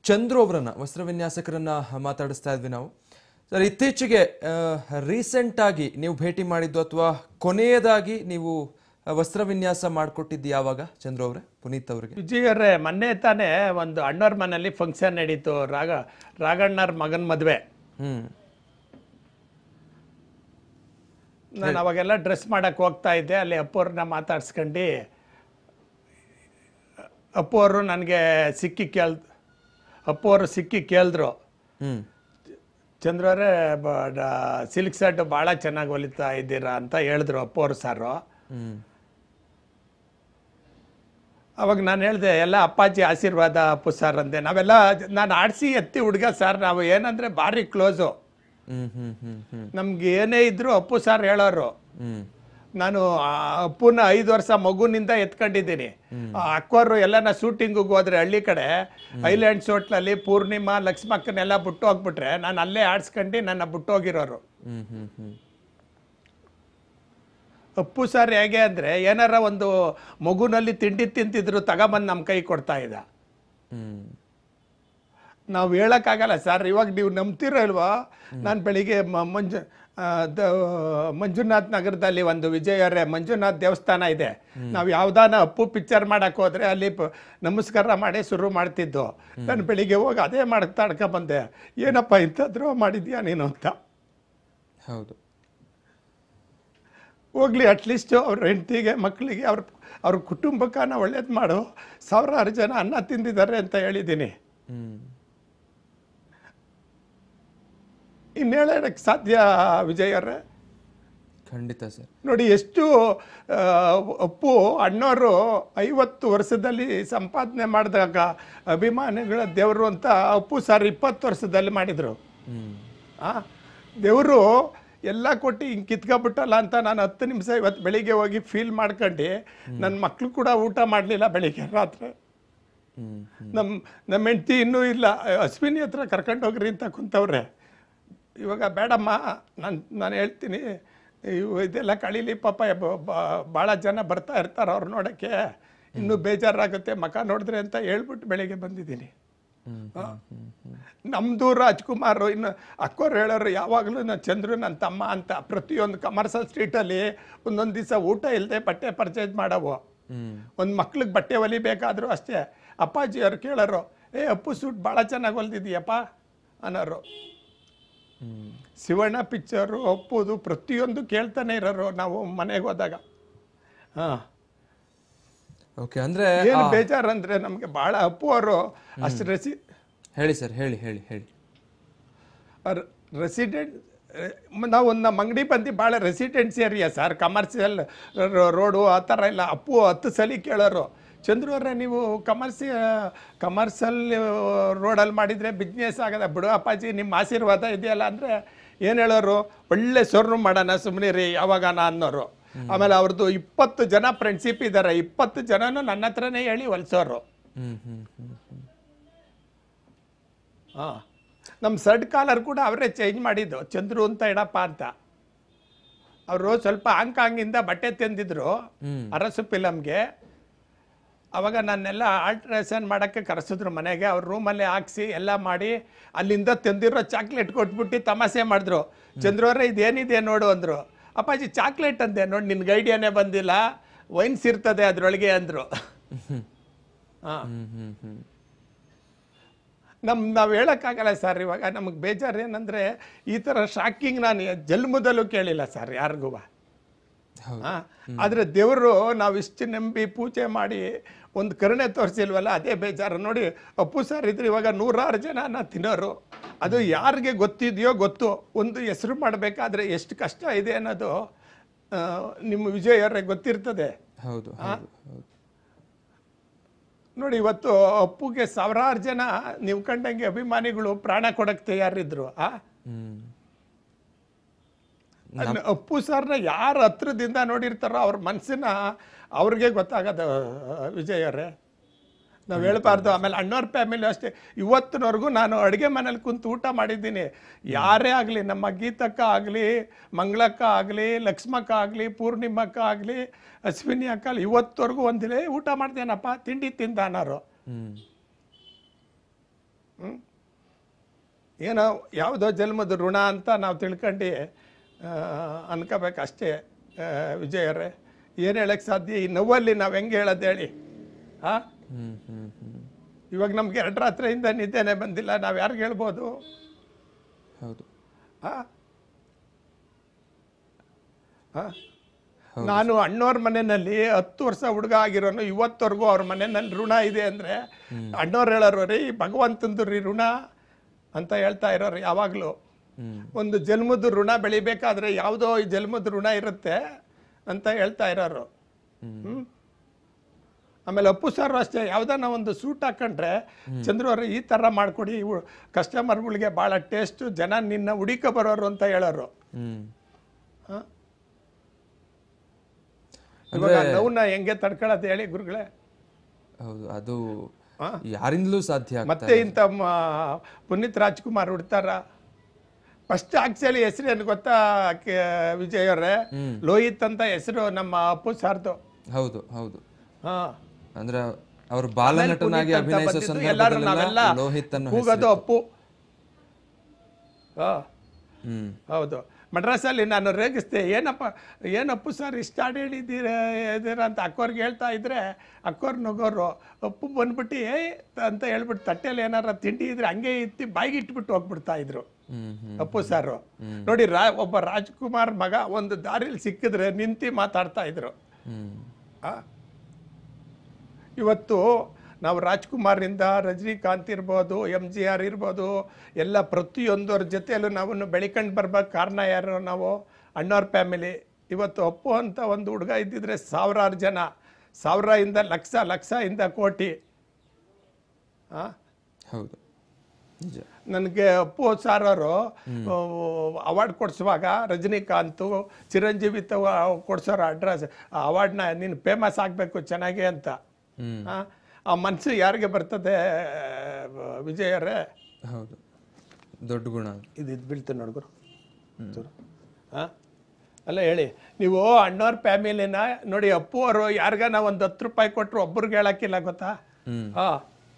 ಚಂದ್ರು ಅವರನ್ನ ವಸ್ತ್ರ ವಿನ್ಯಾಸಕರನ್ನ ಮಾತಾಡಿಸ್ತಾ ಇದ್ವಿ ನಾವು ಸರ್ ಇತ್ತೀಚೆಗೆ ರೀಸೆಂಟ್ ಆಗಿ ನೀವು ಭೇಟಿ ಮಾಡಿದ್ದು ಅಥವಾ ಕೊನೆಯದಾಗಿ ನೀವು ಆ, ವಸ್ತ್ರ ವಿನ್ಯಾಸ ಮಾಡಿಕೊಟ್ಟಿದ್ದು ಯಾವಾಗ ಚಂದ್ರು ಅವರೇ ಪುನೀತ್ ಅವರಿಗೆ ವಿಜಯರೇ ಮೊನ್ನೆ ತಾನೇ ಒಂದು ಅಣ್ಣವ್ರ ಮನೇಲಿ ಫಂಕ್ಷನ್ ನಡೀತು ರಾಗ ರಾಘಣ್ಣವ್ರ ಮಗನ ಮದುವೆ ಹ್ಮ್ ನಾನು ಅವಾಗೆಲ್ಲ ಡ್ರೆಸ್ ಮಾಡಕ್ಕೆ ಹೋಗ್ತಾ ಇದ್ದೆ ಅಲ್ಲಿ ಅಪ್ಪವ್ರನ್ನ ಮಾತಾಡ್ಸ್ಕೊಂಡು ಅಪ್ಪು ಅವರು ನನಗೆ ಸಿಕ್ಕಿ ಕೇಳ್ ಅಪ್ಪು ಅವರು ಸಿಕ್ಕಿ ಕೇಳಿದ್ರು ಹ್ಮ್ ಚಂದ್ರವರೇ ಸಿಲ್ಕ್ ಶರ್ಟ್ ಭಾಳ ಚೆನ್ನಾಗಿ ಹೊಲಿತಾ ಇದ್ದೀರಾ ಅಂತ ಹೇಳಿದ್ರು ಅಪ್ಪವ್ರು ಸಾರು ಹ್ಮ್ ಅವಾಗ ನಾನು ಹೇಳಿದೆ ಎಲ್ಲ ಅಪ್ಪಾಜಿ ಆಶೀರ್ವಾದ ಅಪ್ಪು ಸರ್ ಅಂದೆ ನಾವೆಲ್ಲ ನಾನು ಆಡಿಸಿ ಎತ್ತಿ ಹುಡುಗ ಸರ್ ನಾವು ಏನಂದರೆ ಭಾರಿ ಕ್ಲೋಸು ಹ್ಮ್ ಹ್ಮ್ ಹ್ಮ್ ಹ್ಮ್ ನಮ್ಗೆ ಏನೇ ಇದ್ರೂ ಅಪ್ಪು ಸರ್ ಹೇಳೋರು ಹ್ಮ್ ನಾನು ಆ ಅಪ್ಪುನ ಐದು ವರ್ಷ ಮಗುನಿಂದ ಎತ್ಕೊಂಡಿದ್ದೀನಿ ಆ ಅಕ್ಕೋರು ಎಲ್ಲನ ಶೂಟಿಂಗಿಗೆ ಹೋದ್ರೆ ಹಳ್ಳಿ ಕಡೆ ಐಲ್ಯಾಂಡ್ಸ್ ಹೋಟ್ಲಲ್ಲಿ ಪೂರ್ಣಿಮಾ ಲಕ್ಷ್ಮಕ್ಕನೆಲ್ಲ ಬಿಟ್ಟು ಹೋಗ್ಬಿಟ್ರೆ ನಾನು ಅಲ್ಲೇ ಆಡ್ಸ್ಕೊಂಡು ನನ್ನ ಬಿಟ್ಟು ಹೋಗಿರೋರು ಹ್ಮ್ ಹ್ಮ್ ಹ್ಮ್ ಅಪ್ಪು ಸರ್ ಹೇಗೆ ಅಂದರೆ ಏನಾರ ಒಂದು ಮಗುನಲ್ಲಿ ತಿಂಡಿ ತಿಂತಿದ್ರು ತಗೊಂಬಂದು ನಮ್ಮ ಕೈ ಕೊಡ್ತಾ ಇದ್ದ ಹ್ಮ್ ನಾವು ಹೇಳೋಕ್ಕಾಗಲ್ಲ ಸರ್ ಇವಾಗ ನೀವು ನಂಬ್ತಿರೋ ಇಲ್ವಾ ನಾನು ಬೆಳಿಗ್ಗೆ ಮ- ಮಂಜು ಆ, ದ ಮಂಜುನಾಥ್ ನಗರದಲ್ಲಿ ಒಂದು ವಿಜಯರೇ ಮಂಜುನಾಥ್ ದೇವಸ್ಥಾನ ಇದೆ ನಾವು ಯಾವ್ದಾನ ಅಪ್ಪು ಪಿಕ್ಚರ್ ಮಾಡಕ್ಕೆ ಹೋದ್ರೆ ಅಲ್ಲಿ ಪ- ನಮಸ್ಕಾರ ಮಾಡಿ ಶುರು ಮಾಡ್ತಿದ್ದು ನಾನು ಬೆಳಿಗ್ಗೆ ಹೋಗಿ ಅದೇ ಮಾಡಕ್ಕೆ ಬಂದೆ ಏನಪ್ಪ ಇಂಥದ್ರು ಮಾಡಿದ್ಯಾ ನೀನು ಅಂತ ಹೌದು ಹೋಗ್ಲಿ ಅಟ್ಲೀಸ್ಟ್ ಅವ್ರ ಹೆಂಡತಿಗೆ ಮಕ್ಕಳಿಗೆ ಅವ್ರ ಅವ್ರ ಕುಟುಂಬಕ್ಕನ ಒಳ್ಳೇದು ಮಾಡು ಸಾವಿರಾರು ಜನ ಅನ್ನ ತಿಂದಿದ್ದಾರೆ ಅಂತ ಹೇಳಿದ್ದೀನಿ ಹ್ಮ್ ಇನ್ನು ಹೇಳೋಕ್ಕೆ ಸಾಧ್ಯ ವಿಜಯರೇ ಖಂಡಿತ ಸರ್ ನೋಡಿ ಎಷ್ಟು ಆ, ಅಪ್ಪು ಅಣ್ಣವರು ಐವತ್ತು ವರ್ಷದಲ್ಲಿ ಸಂಪಾದನೆ ಮಾಡಿದಾಗ ಅಭಿಮಾನಿಗಳ ದೇವರು ಅಂತ ಅಪ್ಪು ಸರ್ ಇಪ್ಪತ್ತು ವರ್ಷದಲ್ಲಿ ಮಾಡಿದರು ಹ್ಮ್ ಆ ದೇವರು ಎಲ್ಲ ಕೊಟ್ಟು ಹಿಂಗೆ ಕಿತ್ಕೊಬಿಟ್ಟಲ್ಲ ಅಂತ ನಾನು ಹತ್ತು ನಿಮಿಷ ಇವತ್ತು ಬೆಳಿಗ್ಗೆ ಹೋಗಿ ಫೀಲ್ ಮಾಡ್ಕೊಂಡು ನನ್ನ ಮಕ್ಕಳು ಕೂಡ ಊಟ ಮಾಡಲಿಲ್ಲ ಬೆಳಿಗ್ಗೆ ರಾತ್ರಿ ಹ್ಮ್ ನಮ್ಮ ನಮ್ಮ ಹೆಂಡ್ತಿ ಇನ್ನೂ ಇಲ್ಲ ಅಶ್ವಿನಿ ಹತ್ರ ಕರ್ಕೊಂಡು ಹೋಗ್ರಿ ಅಂತ ಕುಂತವ್ರೆ ಇವಾಗ ಬೇಡಮ್ಮ ನಾನು ನಾನು ಹೇಳ್ತೀನಿ ಇವು ಇದೆಲ್ಲ ಕಳೀಲಿ ಪಾಪ ಭಾಳ ಜನ ಬರ್ತಾ ಇರ್ತಾರೆ ಅವ್ರು ನೋಡೋಕ್ಕೆ ಇನ್ನೂ ಬೇಜಾರಾಗುತ್ತೆ ಮಕ ನೋಡಿದ್ರೆ ಅಂತ ಹೇಳ್ಬಿಟ್ಟು ಬೆಳಿಗ್ಗೆ ಬಂದಿದ್ದೀನಿ ಹ್ಮ್ ನಮ್ಮದು ರಾಜ್ಕುಮಾರ್ ಇನ್ನು ಅಕ್ಕೋರು ಹೇಳೋರು ಯಾವಾಗಲೂ ನಾನು ಚಂದ್ರು ನನ್ನ ತಮ್ಮ ಅಂತ ಪ್ರತಿಯೊಂದು ಕಮರ್ಷಿಯಲ್ ಸ್ಟ್ರೀಟಲ್ಲಿ ಒಂದೊಂದು ದಿವಸ ಊಟ ಇಲ್ಲದೆ ಬಟ್ಟೆ ಪರ್ಚೇಸ್ ಮಾಡವು ಹ್ಮ್ ಒಂದು ಮಕ್ಳಿಗೆ ಬಟ್ಟೆ ಹೊಲಿಬೇಕಾದ್ರೂ ಅಷ್ಟೇ ಅಪ್ಪಾಜಿ ಅವ್ರು ಕೇಳೋರು ಏ ಅಪ್ಪು ಸೂಟ್ ಭಾಳ ಚೆನ್ನಾಗಿ ಹೊಲ್ದಿದೀಯಪ್ಪ ಅನ್ನೋರು ಹ್ಮ್ ಶಿವಣ್ಣ ಪಿಕ್ಚರು ಅಪ್ಪುದು ಪ್ರತಿಯೊಂದು ಕೇಳ್ತಾನೆ ಇರೋರು ನಾವು ಮನೆಗೆ ಹೋದಾಗ ಹಾಂ ಓಕೆ ಅಂದ್ರೆ ಏನು ಬೇಜಾರಂದ್ರೆ ನಮಗೆ ಭಾಳ ಅಪ್ಪು ಅವರು ಅಷ್ಟು ರೆಸಿ ಹೇಳಿ ಸರ್ ಹೇಳಿ ಹೇಳಿ ಹೇಳಿ ರೆಸಿಡೆಂಟ್ ನಾವು ಒಂದು ನಮ್ಮ ಅಂಗಡಿ ಬಂದು ಭಾಳ residency area sir commercial road ಆ ಥರ ಇಲ್ಲ ಅಪ್ಪು ಹತ್ತು ಸಲ ಕೇಳೋರು ಚಂದ್ರು ಅವರೇ ನೀವು ಕಮರ್ಷಿ ಕಮರ್ಷಿಯಲ್ ರೋಡಲ್ಲಿ ಮಾಡಿದರೆ ಬಿಸ್ನೆಸ್ ಆಗದ ಬಿಡು ಅಪ್ಪಾಜಿ ನಿಮ್ಮ ಆಶೀರ್ವಾದ ಇದೆಯಲ್ಲ ಅಂದರೆ ಏನು ಹೇಳೋರು ಒಳ್ಳೆ ಸೊರ್ರು ಮಾಡೋಣ ಸುಮ್ಮನೆ ರೀ ಯಾವಾಗಾನ ಅನ್ನೋರು ಆಮೇಲೆ ಅವ್ರದ್ದು ಇಪ್ಪತ್ತು ಜನ ಫ್ರೆಂಡ್ಶಿಪ್ ಇದ್ದಾರೆ ಇಪ್ಪತ್ತು ಜನನೂ ನನ್ನ ಹತ್ರನೇ ಹೇಳಿ ಹೊಲ್ಸೋರು ಹ್ಮ್ ಹ್ಮ್ ಹ್ಮ್ ಹ್ಮ್ ಹಾಂ ನಮ್ಮ ಸರ್ಡ್ ಕಾಲರ್ ಕೂಡ ಅವರೇ ಚೇಂಜ್ ಮಾಡಿದ್ದು ಚಂದ್ರು ಅಂತ ಇಡಪ್ಪ ಅಂತ ಅವರು ಸ್ವಲ್ಪ ಹಾಂಗ್ಕಾಂಗಿಂದ ಬಟ್ಟೆ ತಂದಿದ್ರು ಹ್ಮ್. ಅರಸು ಫಿಲಮ್ಗೆ ಅವಾಗ ನನ್ನೆಲ್ಲ ಆಲ್ಟ್ರೇಷನ್ ಮಾಡೋಕ್ಕೆ ಕರೆಸಿದ್ರು ಮನೆಗೆ ಅವ್ರ ರೂಮಲ್ಲೇ ಹಾಕ್ಸಿ ಎಲ್ಲ ಮಾಡಿ ಅಲ್ಲಿಂದ ತಂದಿರೋ ಚಾಕ್ಲೇಟ್ ಕೊಟ್ಬಿಟ್ಟು ತಮಾಷೆ ಮಾಡಿದ್ರು ಚಂದ್ರವರೇ ಇದೇನಿದೆ ನೋಡು ಅಂದರು ಅಪ್ಪಾಜಿ ಚಾಕ್ಲೇಟ್ ಅಂದೆ ನೋಡಿ ನಿನ್ಗೆ ಐಡಿಯಾನೇ ಬಂದಿಲ್ಲ ವೈನ್ಸ್ ಇರ್ತದೆ ಅದರೊಳಗೆ ಅಂದರು ಹಾಂ ಹ್ಮ್ ಹ್ಮ್ ಹ್ಮ್ ನಮ್ಮ ನಾವು ಹೇಳೋಕ್ಕಾಗಲ್ಲ ಸರ್ ಇವಾಗ ನಮಗೆ ಬೇಜಾರು ಏನಂದರೆ ಈ ಥರ ಶಾಕಿಂಗ್ ನಾನು ಜನ್ಮದಲ್ಲೂ ಕೇಳಿಲ್ಲ ಸರ್ ಯಾರಿಗೂ ಹೌದು ಆದರೆ ದೇವರು ನಾವು ಇಷ್ಟು ನಂಬಿ ಪೂಜೆ ಮಾಡಿ ಒಂದು ಕರುಣೆ ತೋರಿಸಿಲ್ವಲ್ಲ ಅದೇ ಬೇಜಾರು ನೋಡಿ ಅಪ್ಪು ಸರ್ ಇದ್ರೆ ಇವಾಗ ನೂರಾರು ಜನ ತಿನ್ನೋರು ಅದು ಯಾರಿಗೆ ಗೊತ್ತಿದೆಯೋ ಗೊತ್ತು ಒಂದು ಹೆಸರು ಮಾಡಬೇಕಾದ್ರೆ ಎಷ್ಟು ಕಷ್ಟ ಇದೆ ಅನ್ನೋದು ಆ, ನಿಮ್ಮ ವಿಜಯವ್ರಿಗೆ ಗೊತ್ತಿರ್ತದೆ ಹೌದು ಹೌದು ಹೌದು ನೋಡಿ ಇವತ್ತು ಅಪ್ಪುಗೆ ಸಾವಿರಾರು ಜನ ನೀವು ಕಂಡಂಗೆ ಅಭಿಮಾನಿಗಳು ಪ್ರಾಣ ಕೊಡಕ್ಕೆ ತಯಾರಿದ್ರು ಆ ಹ್ಮ್ ಅದ್ನ ಅಪ್ಪು ಸರ್ನ ಯಾರ ಹತ್ರದಿಂದ ನೋಡಿರ್ತಾರೋ ಅವ್ರ ಮನಸ್ಸಿನ ಅವ್ರಿಗೆ ಗೊತ್ತಾಗದ ವಿಜಯರೇ ನಾವು ಹೇಳ್ಬಾರ್ದು ಆಮೇಲೆ ಅಣ್ಣವ್ರ ಫ್ಯಾಮಿಲಿ ಅಷ್ಟೇ ಇವತ್ತಿನವರೆಗೂ ನಾನು ಅಡುಗೆ ಮನೇಲಿ ಕುಂತು ಊಟ ಮಾಡಿದ್ದೀನಿ ಯಾರೇ ಆಗಲಿ ನಮ್ಮ ಗೀತಕ್ಕ ಆಗಲಿ ಮಂಗಳಕ್ಕ ಆಗಲಿ ಲಕ್ಷ್ಮಕ್ಕ ಆಗಲಿ ಪೂರ್ಣಿಮಕ್ಕ ಆಗಲಿ ಅಶ್ವಿನಿ ಅಕ್ಕ ಆಗಲಿ ಇವತ್ತವರೆಗೂ ಒಂದಿಲೇ ಊಟ ಮಾಡ್ದೇನಪ್ಪ ತಿಂಡಿ ತಿಂದ ಅನ್ನೋರು ಹ್ಮ್ ಹ್ಮ್? ಏನೋ ಯಾವುದೋ ಜನ್ಮದ ಋಣ ಅಂತ ನಾವು ತಿಳ್ಕೊಂಡು ಅನ್ಕೋಬೇಕಷ್ಟೇ ಆ, ವಿಜಯರೇ ಏನು ಹೇಳಕ್ಕೆ ಸಾಧ್ಯ ಈ ನೋವಲ್ಲಿ ನಾವು ಹೆಂಗೆ ಹೇಳೋದು ಹೇಳಿ ಹಾಂ ಹ್ಮ್ ಹ್ಮ್ ಹ್ಮ್ ಇವಾಗ ನಮ್ಗೆ ಎರಡು ರಾತ್ರಿಯಿಂದ ನಿದ್ದೆನೇ ಬಂದಿಲ್ಲ ನಾವು ಯಾರಿಗೆ ಹೇಳ್ಬೋದು ಹೌದು ಆ? ಆ? ನಾನು ಅಣ್ಣವ್ರ ಮನೆಯಲ್ಲಿ ಹತ್ತು ವರ್ಷ ಹುಡುಗ ಆಗಿರೋನು ಇವತ್ತವರೆಗೂ ಅವ್ರ ಮನೆಯಲ್ಲಿ ಋಣ ಇದೆ ಅಂದರೆ ಅಣ್ಣವ್ರು ಹೇಳೋರು ರೀ ಭಗವಂತಂದು ರೀ ಋಣ ಅಂತ ಹೇಳ್ತಾ ಇರೋರು ಯಾವಾಗಲೂ ಹ್ಮ್ ಒಂದು ಜನ್ಮದ ಋಣ ಬೆಳಿಬೇಕಾದ್ರೆ ಯಾವುದೋ ಈ ಜನ್ಮದ ಋಣ ಇರುತ್ತೆ ಅಂತ ಹೇಳ್ತಾ ಇರೋರು ಹ್ಮ್? ಆಮೇಲೆ ಅಪ್ಪು ಸರ್ ಅಷ್ಟೇ ಯಾವ್ದಾನ ಒಂದು ಸೂಟ್ ಹಾಕೊಂಡ್ರೆ ಚಂದ್ರು ಅವ್ರೆ ಈ ಥರ ಮಾಡ್ಕೊಡಿ ಇವು ಕಸ್ಟಮರ್ಗಳಿಗೆ ಭಾಳ ಟೇಸ್ಟು ಜನ ನಿನ್ನ ಹುಡುಕ ಬರೋರು ಅಂತ ಹೇಳೋರು ಹ್ಮ್ ಹ? ಇವಾಗ ನೋವನ್ನ ಹೆಂಗೆ ತಡ್ಕೊಳ್ಳೋದು ಹೇಳಿ ಗುರುಗಳೇ ಹೌದು ಅದು ಹಾ? ಯಾರಿಂದಲೂ ಸಾಧ್ಯ ಆಗ್ತಾ ಮತ್ತೆ ಇಂಥ ಮ- ಪುನೀತ್ ರಾಜ್ಕುಮಾರ್ ಹುಡ್ತಾರ ಫಸ್ಟ್ ಆಕ್ಚುಲಿ ಹೆಸರು ಏನು ಗೊತ್ತಾ ಕೆ- ವಿಜಯ್ ಅವರೇ ಲೋಹಿತ್ ಅಂತ ಹೆಸರು ನಮ್ಮ ಅಪ್ಪು ಸಾರ್ದು ಹೌದು ಹೌದು ಹಾ ಅಂದ್ರೆ ಅವರು ಬಾಲನಟನಾಗಿ ಪುನೀತ್ ಅಂತ ಅಭಿನಯಿಸೋ ಬಂದಿದ್ದು ಎಲ್ಲರೂ ನಾವೆಲ್ಲ ಸಂದರ್ಭದಲ್ಲೆಲ್ಲ ಲೋಹಿತ್ ಅನ್ನು ಕೂಗೋದು ಅಪ್ಪು ಹಾ ಹ್ಮ್ ಹೌದು ಮಡ್ರಾಸಲ್ಲಿ ನಾನು ರೇಗಿಸ್ದೆ ಏನಪ್ಪ ಏನಪ್ಪು ಸರ್ ಇಷ್ಟ ಹಾಡು ಹೇಳಿದ್ದೀರ ಇದೀರ ಅಂತ ಅಕ್ಕೋರ್ಗೆ ಹೇಳ್ತಾ ಇದ್ರೆ ಅಕ್ಕೋರ್ ನಗೋರು ಅಪ್ಪು ಬಂದ್ಬಿಟ್ಟು ಏ ಅಂತ ಹೇಳ್ಬಿಟ್ಟು ತಟ್ಟೆಯಲ್ಲಿ ಏನಾರ ತಿಂಡಿ ಇದ್ರೆ ಹಂಗೆ ಇತ್ತಿ ಬಾಯಿಗೆ ಇಟ್ಬಿಟ್ಟು ಹೋಗ್ಬಿಡ್ತಾ ಇದ್ರು ಹ್ಮ್ ಹ್ಮ್ ಅಪ್ಪು ಸಾರು ನೋಡಿ ರಾ ಒಬ್ಬ ರಾಜ್ಕುಮಾರ್ ಮಗ ಒಂದು ದಾರಿಲಿ ಸಿಕ್ಕಿದ್ರೆ ನಿಂತು ಮಾತಾಡ್ತಾ ಇದ್ರು ಹ್ಮ್ ಆ? ಇವತ್ತು ನಾವು ರಾಜ್ಕುಮಾರಿಂದ ರಜನಿಕಾಂತ್ ಇರ್ಬೋದು ಎಮ್ ಜಿ ಆರ್ ಇರ್ಬೋದು ಎಲ್ಲ ಪ್ರತಿಯೊಂದರ ಜೊತೆಯಲ್ಲೂ ನಾವು ಬೆಳಿಕೊಂಡು ಬರ್ಬೇಕು ಕಾರಣ ಯಾರು ನಾವು ಅಣ್ಣವ್ರ ಫ್ಯಾಮಿಲಿ ಇವತ್ತು ಅಪ್ಪು ಅಂತ ಒಂದು ಹುಡುಗ ಇದ್ದಿದ್ರೆ ಸಾವಿರಾರು ಜನ ಸಾವಿರದಿಂದ ಲಕ್ಷ ಲಕ್ಷ ಇಂದ ಕೋಟಿ ಆ? ಹೌದು ನಿಜ ನನಗೆ ಅಪ್ಪು ಸಾರ್ ಅವರು ಅವಾರ್ಡ್ ಕೊಡಿಸುವಾಗ ರಜನಿಕಾಂತು ಚಿರಂಜೀವಿ ತವ ಕೊಡ್ಸೋರು ಅಡ್ರೆಸ್ ಆ ಅವಾರ್ಡ್ನ ನೀನು ಫೇಮಸ್ ಆಗಬೇಕು ಚೆನ್ನಾಗಿ ಅಂತ ಹ್ಮ್ ಆ, ಆ ಮನಸ್ಸು ಯಾರಿಗೆ ಬರ್ತದೆ ವಿಜಯರೇ ಹೌದು ದೊಡ್ಡ ಗುಣ ಇದು ಇದು ಬೀಳ್ತು ನೋಡ್ಗುರು ಹಾಂ ಅಲ್ಲ ಹೇಳಿ ನೀವು ಅಣ್ಣವ್ರ ಫ್ಯಾಮಿಲಿನ ನೋಡಿ ಅಪ್ಪು ಅವರು ಯಾರಿಗಾನ ಒಂದು ಹತ್ತು ರೂಪಾಯಿ ಕೊಟ್ಟರು ಒಬ್ರಿಗೆ ಹೇಳಕ್ಕಿಲ್ಲ ಗೊತ್ತಾ ಹ್ಮ್ ಹಾಂ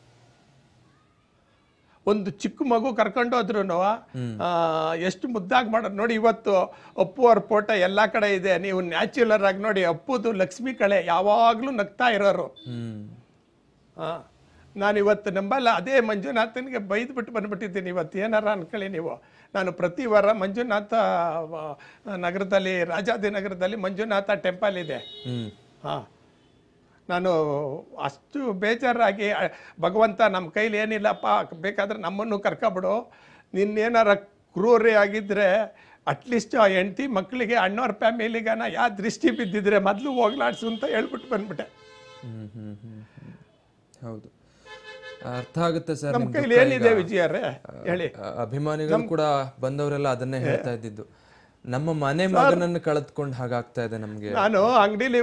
ಒಂದು ಚಿಕ್ಕ ಮಗು ಕರ್ಕೊಂಡು ಹೋದ್ರು ಎಷ್ಟು ಮುದ್ದಾಗಿ ಮಾಡೋದು ನೋಡಿ ಇವತ್ತು ಅಪ್ಪು ಅವ್ರ ಫೋಟೋ ಎಲ್ಲ ಕಡೆ ಇದೆ ನೀವು ನ್ಯಾಚುರಲ್ ಆಗಿ ನೋಡಿ ಅಪ್ಪುದು ಲಕ್ಷ್ಮಿ ಕಳೆ ಯಾವಾಗಲೂ ನಗ್ತಾ ಇರೋರು ಹ್ಮ್ ಹಾಂ ನಾನು ಇವತ್ತು ನಂಬಲ್ಲ ಅದೇ ಮಂಜುನಾಥನಿಗೆ ಬೈದ್ಬಿಟ್ಟು ಬಂದ್ಬಿಟ್ಟಿದ್ದೀನಿ ಇವತ್ತು ಏನಾರ ಅನ್ಕೊಳ್ಳಿ ನೀವು ನಾನು ಪ್ರತಿ ವಾರ ಮಂಜುನಾಥ ಆ, ನಗರದಲ್ಲಿ ರಾಜಾದಿನಗರದಲ್ಲಿ ಮಂಜುನಾಥ ಟೆಂಪಲ್ ಇದೆ ಹ್ಮ್ ಹಾಂ ನಾನು ಅಷ್ಟು ಬೇಜಾರಾಗಿ ಅ, ಭಗವಂತ ನಮ್ಮ ಕೈಲಿ ಏನಿಲ್ಲಪ್ಪ ಬೇಕಾದ್ರೆ ನಮ್ಮನ್ನು ಕರ್ಕೊಬಿಡು ನಿನ್ನೇನಾರ ಕ್ರೂರಿ ಆಗಿದ್ದರೆ ಅಟ್ಲೀಸ್ಟ್ ಆ ಹೆಂಡತಿ ಮಕ್ಕಳಿಗೆ ಅಣ್ಣವ್ರ ಫ್ಯಾಮಿಲಿಗನ ಯಾವ ದೃಷ್ಟಿ ಬಿದ್ದಿದ್ರೆ ಮೊದಲು ಹೋಗ್ಲಾಡ್ಸು ಅಂತ ಹೇಳ್ಬಿಟ್ಟು ಬಂದ್ಬಿಟ್ಟೆ ಹ್ಮ್ ಹ್ಮ್ ಹ್ಮ್ ಹ್ಮ್. ಹೌದು ಅರ್ಥ ಆಗುತ್ತೆ ಸರ್ ನಮ್ಮ ನಿಮ್ ಕೈಲಿ ದುಃಖ ಏನಿದೆ ಈಗ. ವಿಜಯರೇ ಹೇಳಿ ಅ- ಅಭಿಮಾನಿಗಳು ಕೂಡ ಬಂದವರೆಲ್ಲ ಅದನ್ನೇ ಹೇಳ್ತಾ ಇದ್ದಿದ್ದು ನಮ್ಮ ಮನೆ ಮಗನನ್ನು ಕಳೆದ್ಕೊಂಡು ಹಾಗಾಗ್ತಾ ಇದೆ ನಮ್ಗೆ ನಾನು ಅಂಗಡಿಲಿ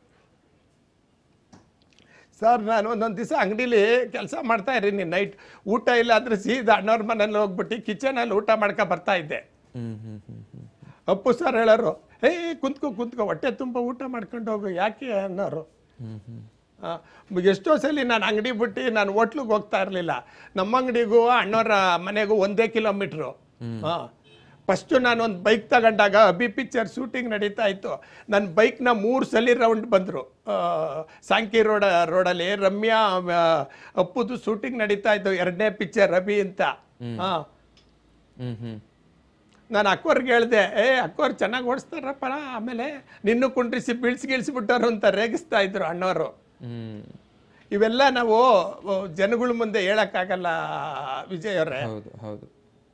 ಸರ್ ನಾನು ಒಂದೊಂದು ದಿವಸ ಅಂಗಡಿಲಿ ಕೆಲಸ ಮಾಡ್ತಾ ಇದ್ದೀನಿ ನೈಟ್ ಊಟ ಇಲ್ಲ ಅಂದ್ರೆ ಸೀದಾ ಅಣ್ಣವ್ರ ಮನೇಲಿ ಹೋಗ್ಬಿಟ್ಟು ಕಿಚನಲ್ಲಿ ಊಟ ಮಾಡ್ಕೊ ಬರ್ತಾ ಇದ್ದೆ ಹ್ಮ್ ಹ್ಮ್ ಹ್ಮ್ ಹ್ಮ್ ಅಪ್ಪು ಸರ್ ಹೇಳೋರು ಹೇ ಕುಂತ್ಕೊ ಕುಂತ್ಕೊ ಹೊಟ್ಟೆ ತುಂಬ ಊಟ ಮಾಡ್ಕೊಂಡು ಹೋಗು ಯಾಕೆ ಅನ್ನೋರು ಹ್ಮ್ ಹ್ಮ್ ಆ, ಎಷ್ಟೋ ಸಲ ನಾನು ಅಂಗಡಿ ಬಿಟ್ಟು ನಾನು ಹೋಟ್ಲಿಗೆ ಹೋಗ್ತಾ ಇರಲಿಲ್ಲ ನಮ್ಮ ಅಂಗಡಿಗೂ ಅಣ್ಣವ್ರ ಮನೆಗೂ ಒಂದೇ ಕಿಲೋಮೀಟ್ರು ಹಾಂ ಫಸ್ಟು ನಾನು ಒಂದು ಬೈಕ್ ತಗೊಂಡಾಗ ಅಭಿ ಪಿಕ್ಚರ್ ಶೂಟಿಂಗ್ ನಡೀತಾ ಇತ್ತು ನನ್ನ ಬೈಕ್ನ ಮೂರು ಸಲ ರೌಂಡ್ ಬಂದರು ಸಾಂಕಿ ರೋಡ ರೋಡಲ್ಲಿ ರಮ್ಯಾ ಆ, ಅಪ್ಪುದು ಶೂಟಿಂಗ್ ನಡೀತಾ ಇತ್ತು ಎರಡನೇ ಪಿಕ್ಚರ್ ಅಭಿ ಅಂತ ಹಾಂ ಹ್ಮ್ ಹ್ಮ್ ನಾನು ಅಕ್ಕೋರ್ಗೆ ಹೇಳ್ದೆ ಏ ಅಕ್ಕೋರ್ ಚೆನ್ನಾಗಿ ಓಡಿಸ್ತಾರಪ್ಪ ಆಮೇಲೆ ನಿನ್ನೂ ಕುಂಡ್ರಿಸಿ ಬೀಳ್ಸಿ ಗಿಳ್ಸಿಬಿಟ್ಟರು ಅಂತ ರೇಗಿಸ್ತಾ ಇದ್ರು ಅಣ್ಣವರು ಹ್ಮ್ ಇವೆಲ್ಲ ನಾವು ಅಹ್, ಜನಗಳ ಮುಂದೆ ಹೇಳಕ್ಕಾಗಲ್ಲ ವಿಜಯ್ ಅವರೇ ಹೌದು ಹೌದು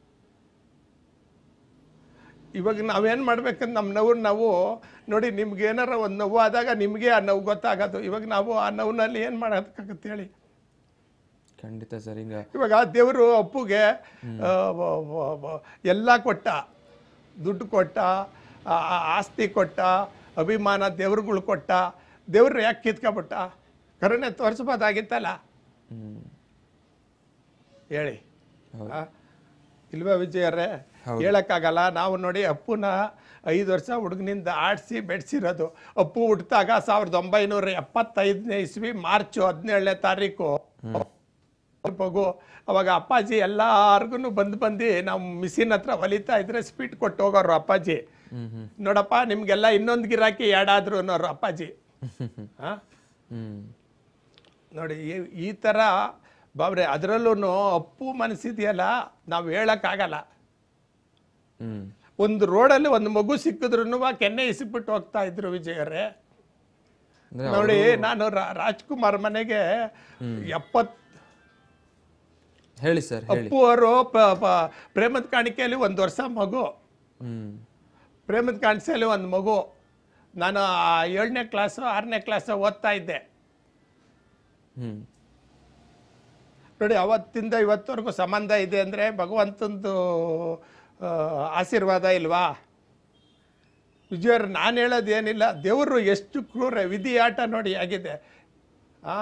ಇವಾಗ ನಾವೇನು ಮಾಡ್ಬೇಕಂದ್ರೆ ನಮ್ಮ ನೋವು ನಾವು ನೋಡಿ ನಿಮ್ಗೆ ಏನಾರ ಒಂದು ನೋವು ಆದಾಗ ನಿಮಗೆ ಆ ನೋವು ಗೊತ್ತಾಗೋದು ಇವಾಗ ನಾವು ಆ ನೋವಿನಲ್ಲಿ ಏನು ಮಾಡೋದಕ್ಕಾಗತ್ತೆ ಹೇಳಿ ಖಂಡಿತ ಸರ್ ಈಗ ಇವಾಗ ದೇವರು ಅಪ್ಪುಗೆ ಆ, ವ- ವ- ವ- ಎಲ್ಲ ಕೊಟ್ಟ ದುಡ್ಡು ಕೊಟ್ಟ ಆ, ಆ, ಆಸ್ತಿ ಕೊಟ್ಟ ಅಭಿಮಾನ ದೇವ್ರುಗಳು ಕೊಟ್ಟ ದೇವ್ರು ಯಾಕೆ ಕಿತ್ಕೊಬಿಟ್ಟ ಕರುಣೆ ತೋರಿಸ್ಬೋದಾಗಿತ್ತಲ್ಲ ಹ್ಮ್ ಹೇಳಿ ಹೌದು. ಆ? ಇಲ್ವಾ ವಿಜಯರೇ ಹೇಳಕ್ಕಾಗಲ್ಲ ನಾವು ನೋಡಿ ಅಪ್ಪುನ ಐದು ವರ್ಷ ಹುಡುಗನಿಂದ ಆಡಿಸಿ ಬೆಳೆಸಿರೋದು ಅಪ್ಪು ಹುಟ್ಟಿದಾಗ ಸಾವಿರದ ಒಂಬೈನೂರ ಎಪ್ಪತ್ತೈದನೇ ಇಸ್ವಿ ಮಾರ್ಚು ಹದಿನೇಳನೇ ತಾರೀಕು ಮಗು ಅವಾಗ ಅಪ್ಪಾಜಿ ಎಲ್ಲಾರ್ಗು ಬಂದು ಬಂದು ನಾವು ಮಿಷಿನ್ ಹತ್ರ ಹೊಲಿತಾ ಇದ್ರೆ ಸ್ಪೀಟ್ ಕೊಟ್ಟು ಹೋಗೋರು ಅಪ್ಪಾಜಿ ಹ್ಮ್ ಹ್ಮ್ ನೋಡಪ್ಪ ನಿಮ್ಗೆಲ್ಲ ಇನ್ನೊಂದು ಗಿರಾಕಿ ಎರಡಾದ್ರು ಅನ್ನೋರು ಅಪ್ಪಾಜಿ ಹಾ ಹ್ಮ್ ನೋಡಿ ಈ- ಈ ಥರ ಬಾಬ್ರೆ ಅದರಲ್ಲೂ ಅಪ್ಪು ಮನಸ್ಸಿದೆಯಲ್ಲ ನಾವು ಹೇಳೋಕ್ಕಾಗಲ್ಲ ಹ್ಮ್ ಒಂದು ರೋಡಲ್ಲಿ ಒಂದು ಮಗು ಸಿಕ್ಕಿದ್ರು ಕೆನ್ನೆ ಇಸಿಬಿಟ್ಟು ಹೋಗ್ತಾ ಇದ್ರು ವಿಜಯರೇ ಅಂದ್ರೆ ನೋಡಿ ನಾನು ರಾ- ರಾಜ್ಕುಮಾರ್ ಮನೆಗೆ ಎಪ್ಪತ್ ಹೇಳಿ ಸರ್ ಹೇಳಿ ಅಪ್ಪು ಅವರು ಪ- ಪ- ಪ್ರೇಮದ ಕಾಣಿಕೆಯಲ್ಲಿ ಒಂದು ವರ್ಷ ಮಗು ಹ್ಮ್ ಪ್ರೇಮದ ಕಾಣಿಕೆಯಲ್ಲಿ ಒಂದು ಮಗು ನಾನು ಆ ಏಳನೇ ಕ್ಲಾಸು ಆರನೇ ಕ್ಲಾಸು ಓದ್ತಾ ಇದ್ದೆ ಹ್ಮ್ ನೋಡಿ ಅವತ್ತಿಂದ ಇವತ್ತವರೆಗೂ ಸಂಬಂಧ ಇದೆ ಅಂದರೆ ಭಗವಂತಂದು ಆ, ಆಶೀರ್ವಾದ ಇಲ್ವಾ ವಿಜಯರ್ ನಾನು ಹೇಳೋದು ಏನಿಲ್ಲ ದೇವರು ಎಷ್ಟು ಕ್ರೂರ ವಿಧಿ ಆಟ ನೋಡಿ ಆಗಿದೆ ಆ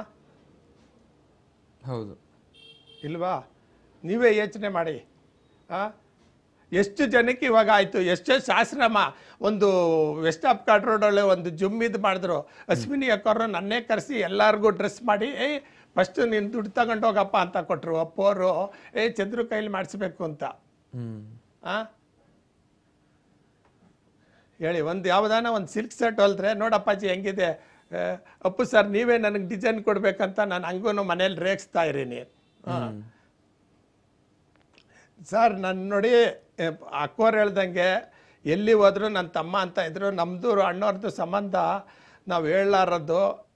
ಹೌದು ಇಲ್ವಾ ನೀವೇ ಯೋಚನೆ ಮಾಡಿ ಆ ಎಷ್ಟು ಜನಕ್ಕೆ ಇವಾಗ ಆಯಿತು ಎಷ್ಟೆಷ್ಟು ಆಶ್ರಮ ಒಂದು ವೆಸ್ಟ್ ಆಫ್ ಕಾರ್ಡ್ ರೋಡಲ್ಲಿ ಒಂದು ಜುಮ್ ಇದು ಮಾಡಿದ್ರು ಅಶ್ವಿನಿ ಅಕ್ಕವ್ರು ನನ್ನೇ ಕರೆಸಿ ಎಲ್ಲರಿಗೂ ಡ್ರೆಸ್ ಮಾಡಿ ಏಯ್ ಫಸ್ಟ್ ನೀನು ದುಡ್ಡು ತಗೊಂಡು ಹೋಗಪ್ಪ ಅಂತ ಕೊಟ್ಟರು ಅಪ್ಪೋರು ಏ ಚಂದ್ರು ಕೈಲಿ ಮಾಡಿಸ್ಬೇಕು ಅಂತ ಹ್ಮ್ ಆ ಹೇಳಿ ಒಂದು ಯಾವುದಾನ ಒಂದು ಸಿಲ್ಕ್ ಶರ್ಟ್ ಹೊಲ್ದ್ರೆ ನೋಡಪ್ಪಾಜಿ ಹೆಂಗಿದೆ ಆ, ಅಪ್ಪು ಸರ್ ನೀವೇ ನನಗೆ ಡಿಸೈನ್ ಕೊಡ್ಬೇಕಂತ ನಾನು ಹಂಗೂ ಮನೇಲಿ ರೇಗಿಸ್ತಾ ಇದ್ದೀನಿ ಹಾಂ ಸರ್ ನನ್ನ ನೋಡಿ ಅಕ್ಕೋರು ಹೇಳ್ದಂಗೆ ಎಲ್ಲಿ ಹೋದ್ರು ನನ್ನ ತಮ್ಮ ಅಂತ ಇದ್ರು ನಮ್ಮದು ಅಣ್ಣವ್ರದ್ದು ಸಂಬಂಧ ನಾವು ಹೇಳಲಾರದ್ದು